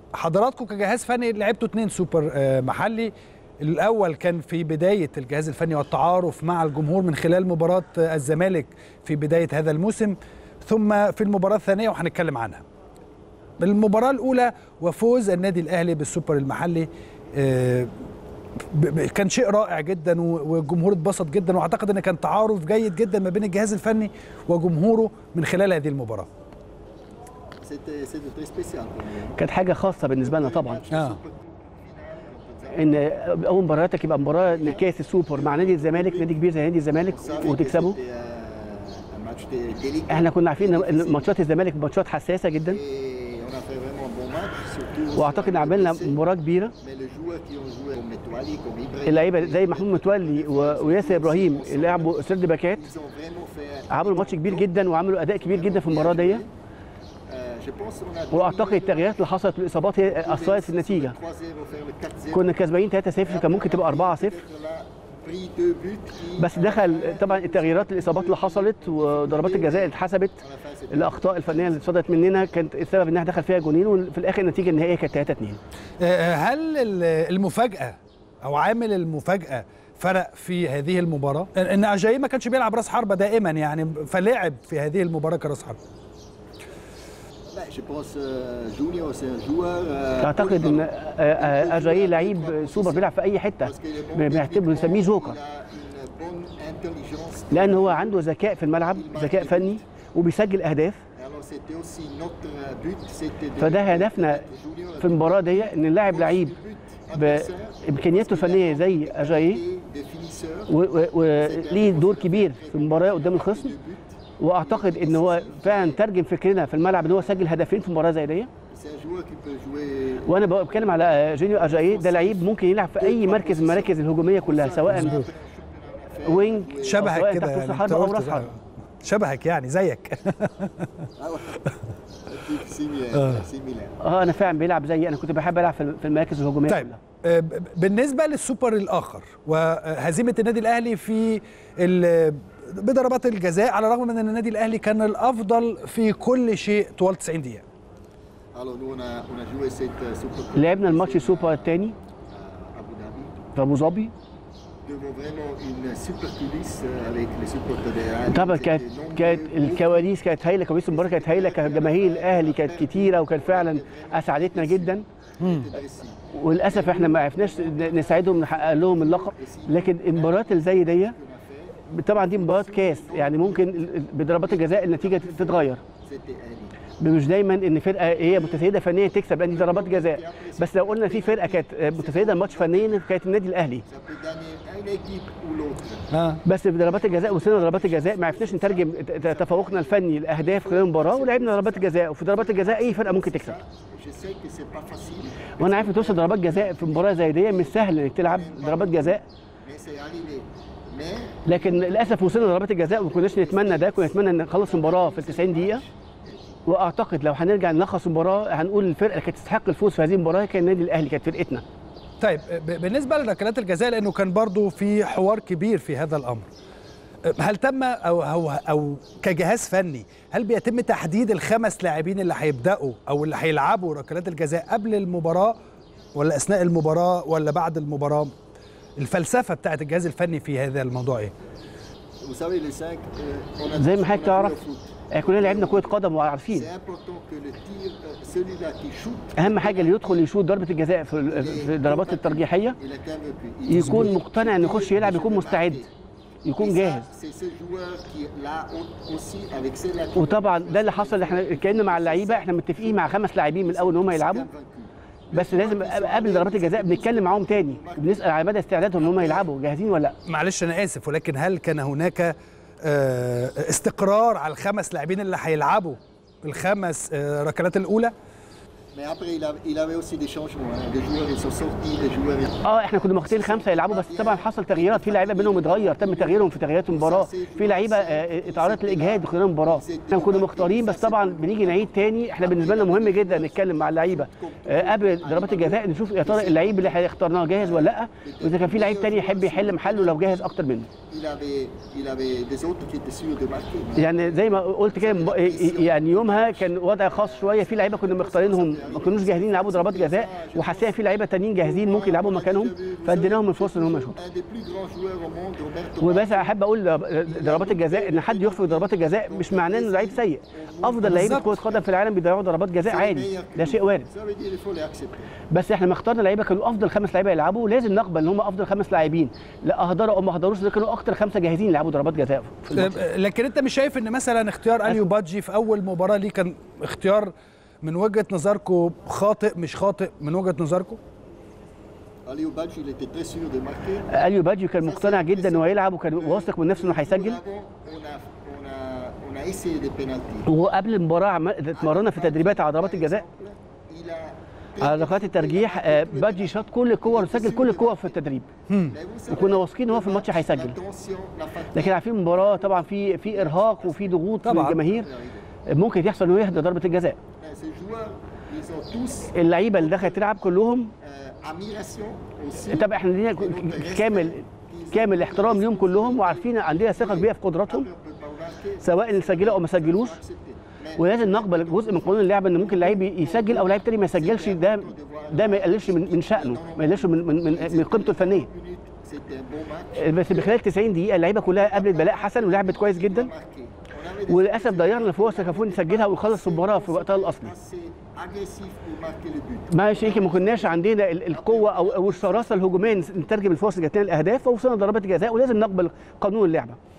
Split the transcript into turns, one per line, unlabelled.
حضراتكم كجهاز فني لعبتوا اثنين سوبر آه، محلي الاول كان في بدايه الجهاز الفني والتعارف مع الجمهور من خلال مباراه آه، الزمالك في بدايه هذا الموسم ثم في المباراه الثانيه وهنتكلم عنها المباراه الاولى وفوز النادي الاهلي بالسوبر المحلي آه، ب- ب- كان شيء رائع جدا و- والجمهور اتبسط جدا واعتقد ان كان تعارف جيد جدا ما بين الجهاز الفني وجمهوره من خلال هذه المباراه
C'était c'était très spécial pour nous.
كانت حاجه خاصه بالنسبه لنا طبعا
اه
ان اول مباراتك يبقى مباراه لكاس السوبر مع نادي الزمالك نادي كبير زي نادي الزمالك
On savait que
وتكسبه
c'était, euh, un match dé- délicat.
احنا كنا عارفين ان ماتشات الزمالك ماتشات حساسه جدا
Et on a fait vraiment un bon match, surtout
واعتقد ان عملنا مباراه كبيره
Mais les joueurs qui ont joué comme Metouali, comme Ibrahim,
اللعيبه زي محمود متولي و- وياسر ابراهيم اللي لعبوا سرد باكات
ils ont vraiment fait.
عملوا ماتش كبير جدا وعملوا اداء كبير جدا في المباراه دي
Euh, je pense qu'on a
واعتقد التغييرات اللي حصلت والاصابات هي اثرت في النتيجه
3-0, faire le 4-0.
كنا كسبانين 3-0 كان ممكن تبقى 4-0
Là, pris deux buts qui-
بس دخل طبعا التغييرات الاصابات اللي حصلت وضربات الجزاء اللي اتحسبت
à la fin, c'était
الاخطاء الفنيه اللي صدرت مننا كانت السبب انها دخل فيها جونين وفي الاخر النتيجه النهائيه كانت 3 2
آه، هل ال- المفاجاه او عامل المفاجاه فرق في هذه المباراه ان اجاي ما كانش بيلعب راس حربه دائما يعني فلعب في هذه المباراه كراس حربه
Ben, je pense euh, Junior, c'est un joueur. euh,
اعتقد ان آه، آه، اجاي لعيب سوبر بيلعب في اي حته
parce qu'il est bon
بنعتبره
techniquement,
بنسميه جوكر
il a une bonne intelligence.
لان هو عنده ذكاء في الملعب ذكاء فني وبيسجل اهداف
Et Alors, c'était aussi notre euh, but, c'était de-
فده هدفنا
Junior
في المباراه دي ان نلاعب لعيب بامكانياته الفنيه زي اجاي
des finisseurs.
وليه دور كبير في المباراه قدام الخصم واعتقد ان هو فعلا ترجم فكرنا في الملعب ان هو سجل هدفين في مباراه زي دي
C'est un joueur qui peut jouer.
وانا بتكلم على جونيور اجاي ده لعيب ممكن يلعب في اي مركز من المراكز الهجوميه كلها سواء وينج أو
شبهك
سواء
كده
تحت
يعني
وسط
أنت
حربة او
قلت
راس
ده.
حربة
شبهك يعني زيك
Ah ouais. similaire. similaire.
اه انا فعلا بيلعب زيي انا كنت بحب العب في في المراكز الهجوميه
طيب
كلها
آه، ب- بالنسبه للسوبر الاخر وهزيمه النادي الاهلي في ال- بضربات الجزاء على الرغم من ان النادي الاهلي كان الافضل في كل شيء طوال 90 دقيقه
Alors, nous, on a, on a joué cette euh, Super Coupe
لعبنا الماتش السوبر الثاني
à Abu Dhabi.
في ابو ظبي
devant vraiment une super coulisse euh, avec les supporters de Al.
طبعا
C'était
كانت
nombreux.
كانت الكواليس كانت هايله كواليس المباراه كانت هايله كانت جماهير الاهلي كانت كتيره وكان فعلا اسعدتنا جدا
C'était dressé.
وللاسف احنا ما عرفناش نساعدهم نحقق لهم اللقب لكن المباريات اللي زي دي طبعا دي مباراه كاس يعني ممكن ال- ال- بضربات الجزاء النتيجه تتغير
C'était un
مش دايما ان فرقه هي متسيده فنيا تكسب لان دي ضربات جزاء بس لو قلنا في فرقه كانت متسيده الماتش فنيا كانت النادي الاهلي
Ça peut gagner une équipe ou l'autre.
اه
بس في ضربات الجزاء وصلنا ضربات الجزاء ما عرفناش نترجم ت- ت- تفوقنا الفني لاهداف خلال المباراه ولعبنا ضربات الجزاء وفي ضربات الجزاء اي فرقه ممكن تكسب
Je sais que c'est pas facile,
وانا عارف إن توصل ضربات جزاء في مباراه زي دي مش سهل انك تلعب ضربات جزاء
mais c'est arrivé. Mais
لكن للاسف وصلنا ضربات الجزاء وما كناش نتمنى ده كنا نتمنى ان نخلص المباراه في ال 90 دقيقه واعتقد لو هنرجع نلخص المباراه هنقول الفرقه اللي كانت تستحق الفوز في هذه المباراه كان النادي الاهلي كانت فرقتنا
طيب ب- بالنسبه لركلات الجزاء لانه كان برضو في حوار كبير في هذا الامر هل تم او او او كجهاز فني هل بيتم تحديد الخمس لاعبين اللي هيبداوا او اللي هيلعبوا ركلات الجزاء قبل المباراه ولا اثناء المباراه ولا بعد المباراه الفلسفه بتاعت الجهاز الفني في هذا الموضوع ايه
vous savez, les cinq, euh, on a
زي ما
on a
حضرتك
joué
تعرف
au foot.
آه، كلنا لعبنا كره قدم وعارفين
C'est important que le tir, euh, celui-là qui shoot,
اهم حاجه اللي يدخل يشوط ضربه الجزاء في في الضربات الترجيحيه
il a qu'un but. Il-
يكون مقتنع انه يخش يلعب يكون مستعد
Et
يكون
ça,
جاهز
C'est ce joueur qui là aussi avec celle-là qui
وطبعا ده اللي حصل احنا كان مع اللعيبه احنا متفقين مع خمس لاعبين من الاول ان هم يلعبوا بس لازم قبل ضربات الجزاء بنتكلم معاهم تاني وبنسال على مدى استعدادهم ان هم يلعبوا جاهزين ولا لا
معلش انا اسف ولكن هل كان هناك آه، استقرار على الخمس لاعبين اللي هيلعبوا الخمس آه، ركلات الاولى
Mais après, il, a- il avait aussi des changements. hein. Des joueurs, ils sont sortis, des joueurs.
اه احنا كنا مختارين خمسه يلعبوا بس طبعا حصل تغييرات في لعيبه منهم اتغير تم تغييرهم في تغييرات المباراه في لعيبه آه، اتعرضت لاجهاد خلال المباراه احنا كنا مختارين بس طبعا بنيجي نعيد تاني احنا بالنسبه لنا مهم جدا نتكلم مع اللعيبه آه، قبل ضربات الجزاء نشوف يا ترى اللعيب اللي اخترناه جاهز ولا لا واذا كان في لعيب تاني يحب يحل محله لو جاهز اكتر منه
Il avait, il avait des autres qui étaient sûrs de marquer.
يعني زي ما قلت كده مب- يعني يومها كان وضع خاص شويه في لعيبه كنا مختارينهم ما كانوش جاهزين يلعبوا ضربات جزاء وحسينا في لعيبه تانيين جاهزين ممكن يلعبوا مكانهم فاديناهم الفرصه ان هم يشوطوا
Un des plus grands joueurs au monde, Roberto
وبس احب اقول ضربات الجزاء ان حد يخفي ضربات الجزاء مش معناه انه لعيب سيء افضل لعيبه
بالظبط.
كره قدم في العالم بيضيعوا ضربات جزاء عادي ده شيء وارد
Ça veut dire qu'il faut les accepter.
بس احنا ما اخترنا لعيبه كانوا افضل خمس لعيبه يلعبوا لازم نقبل ان هم افضل خمس لاعبين لا اهدروا او ما اهدروش ده كانوا اكتر خمسه جاهزين يلعبوا ضربات جزاء في الماتش.
لكن انت مش شايف ان مثلا اختيار اليو بادجي في اول مباراه ليه كان اختيار من وجهه نظركم خاطئ مش خاطئ من وجهه نظركم
Aliou Badji, il était très sûr de marquer.
اليو باجيو كان مقتنع جدا انه هيلعب وكان واثق من نفسه انه
Nous
هيسجل
l'avons- On a, on, a, on a essayé des pénaltys.
وقبل المباراه عم- اتمرنا في تدريبات على ضربات الجزاء
Il a
على ركلات الترجيح آه، باجي شاط كل الكور وسجل كل الكور في التدريب
Mais vous savez,
وكنا واثقين ان هو في الماتش هيسجل
la tension, la fatigue.
لكن عارفين المباراه طبعا في في ارهاق وفي ضغوط من
طبعاً.
الجماهير ممكن يحصل انه يهدى ضربه الجزاء
Ces joueurs, ils ont tous
اللعيبه اللي دخلت تلعب كلهم
euh, admiration aussi.
طب احنا لينا كامل كامل احترام ليهم كلهم وعارفين عندنا ثقه كبيره في قدراتهم
On peut pas marquer,
سواء اللي سجلوا او ما سجلوش
accepter. Mais
ولازم نقبل جزء من قانون اللعبه ان ممكن لعيب يسجل او لعيب تاني ما يسجلش ده ده ما يقللش من من شانه ما يقللش من من من, من قيمته الفنيه
minutes, c'était un bon match.
بس بخلال 90 دقيقه اللعيبه كلها قابلت بلاء حسن ولعبت كويس جدا
Marqué. On avait des
وللاسف ضيعنا فرصه كافون نسجلها ونخلص المباراه في وقتها الاصلي
assez agressifs pour marquer le but.
ما شيء ما كناش عندنا ال- القوه او او الشراسه الهجوميه نترجم الفرص اللي جات لنا الاهداف فوصلنا ضربات جزاء ولازم نقبل قانون اللعبه